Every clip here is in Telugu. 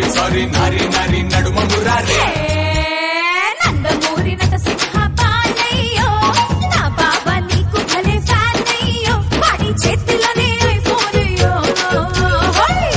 సారీ సారీ నారి నారి నడుమ మురారే నందమూరి నట సింహ పాలయ్యో నా బాబా నీకు భలే ఫ్యాన్ అయ్యో వాడి చేతిలోనే ఐఫోన్ అయ్యో హోయ్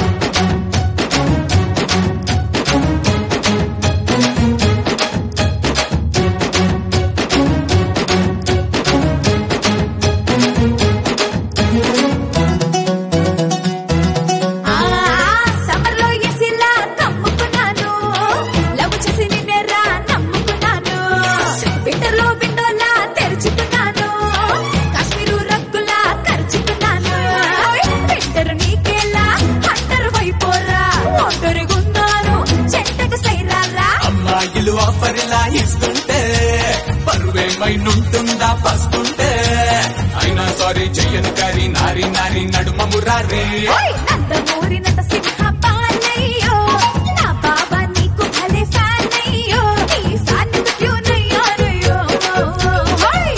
ఆ సమ్మర్లో ఎసిలా కమ్ముకున్నాను లవ్ చేసి నిన్నేరా నమ్ముకున్నాను వింటర్లో విండోలా తెరుచుకున్నాను కాశ్మీరు రగ్గులా ఖర్చుకున్నాను వింటర్ నీకేలా హంటర్ వైపోరా ఒంటరిగున్నాను చెట్టకు సైరారా అమ్మాయిలు ఆఫర్ ఇలా ఇస్తుంటే పరువేమైనుంటుందా పస్తుంటే అయినా సారీ చెయ్యను కారి నారి నారి నడుమ మురారే ఓయ్ నందమూరి నట సింహ పాలయ్యో నా బాబా నీకు భలే ఫ్యాన్ అయ్యో ఈ ఫ్యాన్ కు ట్యూన్ అయ్యారయ్యో ఓయ్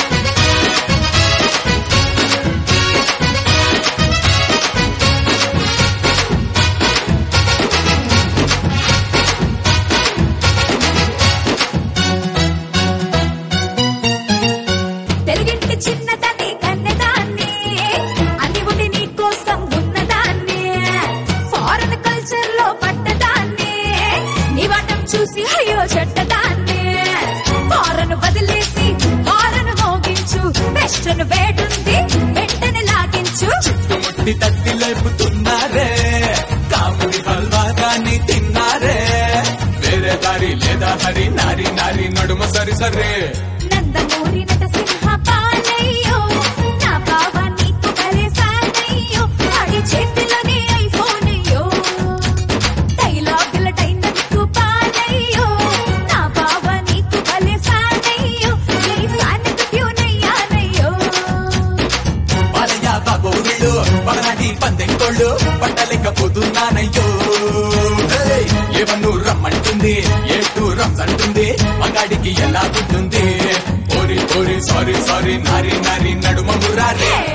తెలుగింటి చిన్నదాన్ని కన్నెదాన్ని అన్ని ఒకటి నీ కోసం ఉన్నదాన్ని ఫారెన్ కల్చర్ లో పడ్డదాన్ని నీ వాటం చూసి అయ్యో చెడ్డదాన్ని ఫారెన్ వదిలేసి హారన్ మోగించు వెస్టర్న్ వేడుంది వెంటనే లాగించు చుట్టుముట్టి తట్టి లేపుతున్నారే కాముడి హల్వాగాన్ని తిన్నారే వేరే దారి లేదా హరి నారి నారి నడుమ సరి సరే నందమూరి నట సింహ పాలయ్యో నా బావా నీకు భలే ఫ్యాన్ అయ్యో ఆడి చేతిలోనే ఐఫోన్ అయ్యో డైలాగుల డైనమిక్ పాలయ్యో నా బావా నీకు భలే ఫ్యాన్ అయ్యో నీ ఫ్యాన్ కు ట్యూన్ అయ్యానయ్యో బాలయ్య బాబు వీళ్ళు పగనాటి పందెంకోళ్ళు పట్టలేకపోతున్నానయ్యో హే! ఏవన్ను రమ్మంటుంది ఏటు రమ్స్ అంటుంది మగాడికి ఎలా ఉంటుంది ఓరి ఓరి సారీ సారీ నారి నారి నడుమ మురారే